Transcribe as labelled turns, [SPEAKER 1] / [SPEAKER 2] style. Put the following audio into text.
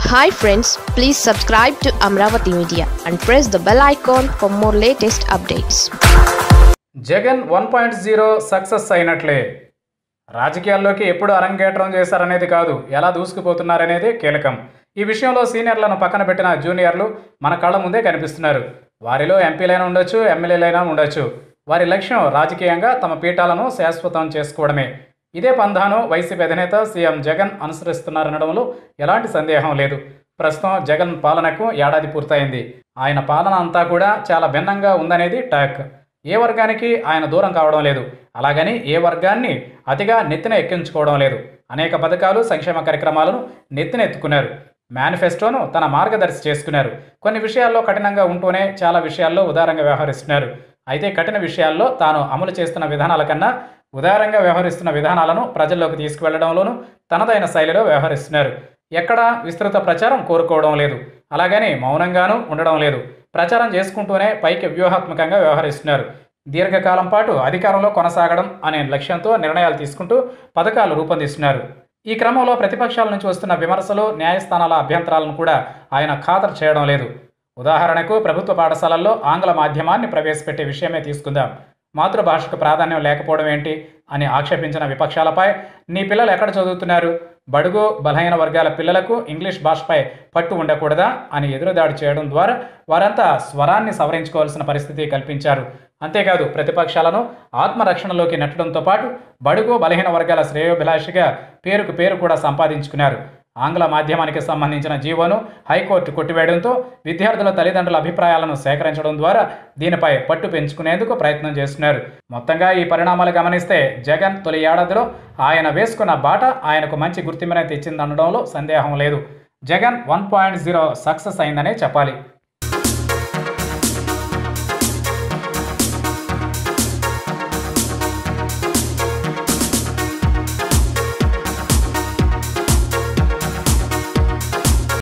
[SPEAKER 1] hi friends please subscribe to Amaravati media and press the bell icon for more latest updates
[SPEAKER 2] Jagan one point zero success అయినట్లే రాజకీయాల్లోకి ఎప్పుడు అరంగేట్రం చేశారనేది కాదు ఎలా దూసుకుపోతున్నారనేది కీలకం ఈ విషయంలో సీనియర్లను పక్కన పెట్టిన జూనియర్లు మన కళ్ళ ముందే కనిపిస్తున్నారు వారిలో ఎంపీలైనా ఉండొచ్చు ఎమ్మెల్యేలైనా ఉండొచ్చు వారి లక్ష్యం రాజకీయంగా తమ పీఠాలను శాశ్వతం చేసుకోవడమే ఇదే పంధాను వైసీపీ అధినేత సీఎం జగన్ అనుసరిస్తున్నారనడంలో ఎలాంటి సందేహం లేదు ప్రస్తుతం జగన్ పాలనకు ఏడాది పూర్తయింది ఆయన పాలన అంతా కూడా చాలా భిన్నంగా ఉందనేది టాక్ ఏ వర్గానికి ఆయన దూరం కావడం లేదు అలాగని ఏ వర్గాన్ని అతిగా నెత్తిన ఎక్కించుకోవడం లేదు అనేక పథకాలు సంక్షేమ కార్యక్రమాలను నెత్తిన ఎత్తుకున్నారు మేనిఫెస్టోను తన మార్గదర్శి చేసుకున్నారు కొన్ని విషయాల్లో కఠినంగా ఉంటూనే చాలా విషయాల్లో ఉదారంగా వ్యవహరిస్తున్నారు అయితే కఠిన విషయాల్లో తాను అమలు చేస్తున్న విధానాల కన్నా ఉదారంగా వ్యవహరిస్తున్న విధానాలను ప్రజల్లోకి తీసుకువెళ్లడంలోనూ తనదైన శైలిలో వ్యవహరిస్తున్నారు ఎక్కడా విస్తృత ప్రచారం కోరుకోవడం లేదు అలాగని మౌనంగానూ ఉండడం లేదు ప్రచారం చేసుకుంటూనే పైకి వ్యూహాత్మకంగా వ్యవహరిస్తున్నారు దీర్ఘకాలం పాటు అధికారంలో కొనసాగడం అనే లక్ష్యంతో నిర్ణయాలు తీసుకుంటూ పథకాలు రూపొందిస్తున్నారు ఈ క్రమంలో ప్రతిపక్షాల నుంచి వస్తున్న విమర్శలు న్యాయస్థానాల అభ్యంతరాలను కూడా ఆయన ఖాతరు చేయడం లేదు ఉదాహరణకు ప్రభుత్వ పాఠశాలల్లో ఆంగ్ల మాధ్యమాన్ని ప్రవేశపెట్టే విషయమే తీసుకుందాం మాతృభాషకు ప్రాధాన్యం లేకపోవడం ఏంటి అని ఆక్షేపించిన విపక్షాలపై నీ పిల్లలు ఎక్కడ చదువుతున్నారు బడుగు బలహీన వర్గాల పిల్లలకు ఇంగ్లీష్ భాషపై పట్టు ఉండకూడదా అని ఎదురుదాడి చేయడం ద్వారా వారంతా స్వరాన్ని సవరించుకోవాల్సిన పరిస్థితి కల్పించారు అంతేకాదు ప్రతిపక్షాలను ఆత్మరక్షణలోకి నెట్టడంతో పాటు బడుగు బలహీన వర్గాల శ్రేయోభిలాషిగా పేరుకు పేరు కూడా సంపాదించుకున్నారు ఆంగ్ల మాధ్యమానికి సంబంధించిన జీవోను హైకోర్టు కొట్టివేయడంతో విద్యార్థుల తల్లిదండ్రుల అభిప్రాయాలను సేకరించడం ద్వారా దీనిపై పట్టు పెంచుకునేందుకు ప్రయత్నం చేస్తున్నారు మొత్తంగా ఈ పరిణామాలు గమనిస్తే జగన్ తొలి ఏడాదిలో ఆయన వేసుకున్న బాట ఆయనకు మంచి గుర్తింపునే తెచ్చిందనడంలో సందేహం లేదు Jagan one point zero success అయిందనే చెప్పాలి